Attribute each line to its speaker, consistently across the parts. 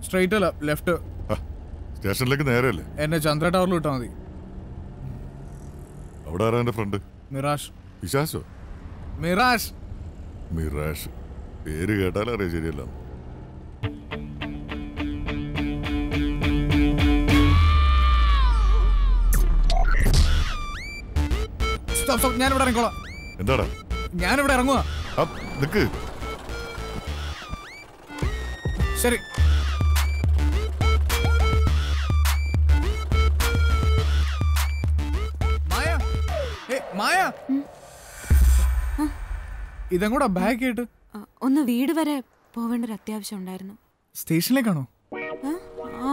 Speaker 1: straight അല്ല left
Speaker 2: സ്റ്റേഷനിലേക്ക് നേരെയല്ലേ
Speaker 1: എന്നെ ചന്ദ്ര ടവറിൽ വിട്ടാൽ മതി
Speaker 2: അവിടെ ആരാ എന്റെ ഫ്രണ്ട്
Speaker 1: മിറാഷ്
Speaker 2: വിശാസോ
Speaker 1: മിറാഷ്
Speaker 2: മിറാഷ് പേര് കേട്ടാലും അറിയാം ശരിയല്ല
Speaker 1: സ്റ്റോപ്പ് സ്റ്റോപ്പ് ഞാനിവിടെ ഇറങ്ങിക്കോളാം
Speaker 2: എന്താടാ
Speaker 1: ഞാനിവിടെ ഇറങ്ങുക
Speaker 2: ആ, നിക്ക്
Speaker 1: ശരി മായ ഏ മായ ഇതും കൂടെ ബാഗ് ആയിട്ട്
Speaker 3: ആ, ഒന്ന് വീട് വരെ പോവേണ്ട ഒരു അത്യാവശ്യം ഉണ്ടായിരുന്നു
Speaker 1: സ്റ്റേഷനിലേക്കാണോ
Speaker 3: ആ, ആ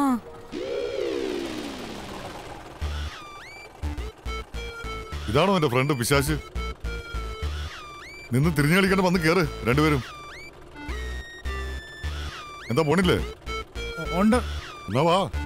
Speaker 2: ഇതാണോ എന്റെ ഫ്രണ്ട് പിശാശ് നിന്ന് തിരിഞ്ഞു കളിക്കണ്ട വന്ന് കേറ് രണ്ടുപേരും എന്താ പോണില്ലേ
Speaker 1: ഉണ്ട്
Speaker 2: എന്നാ വാ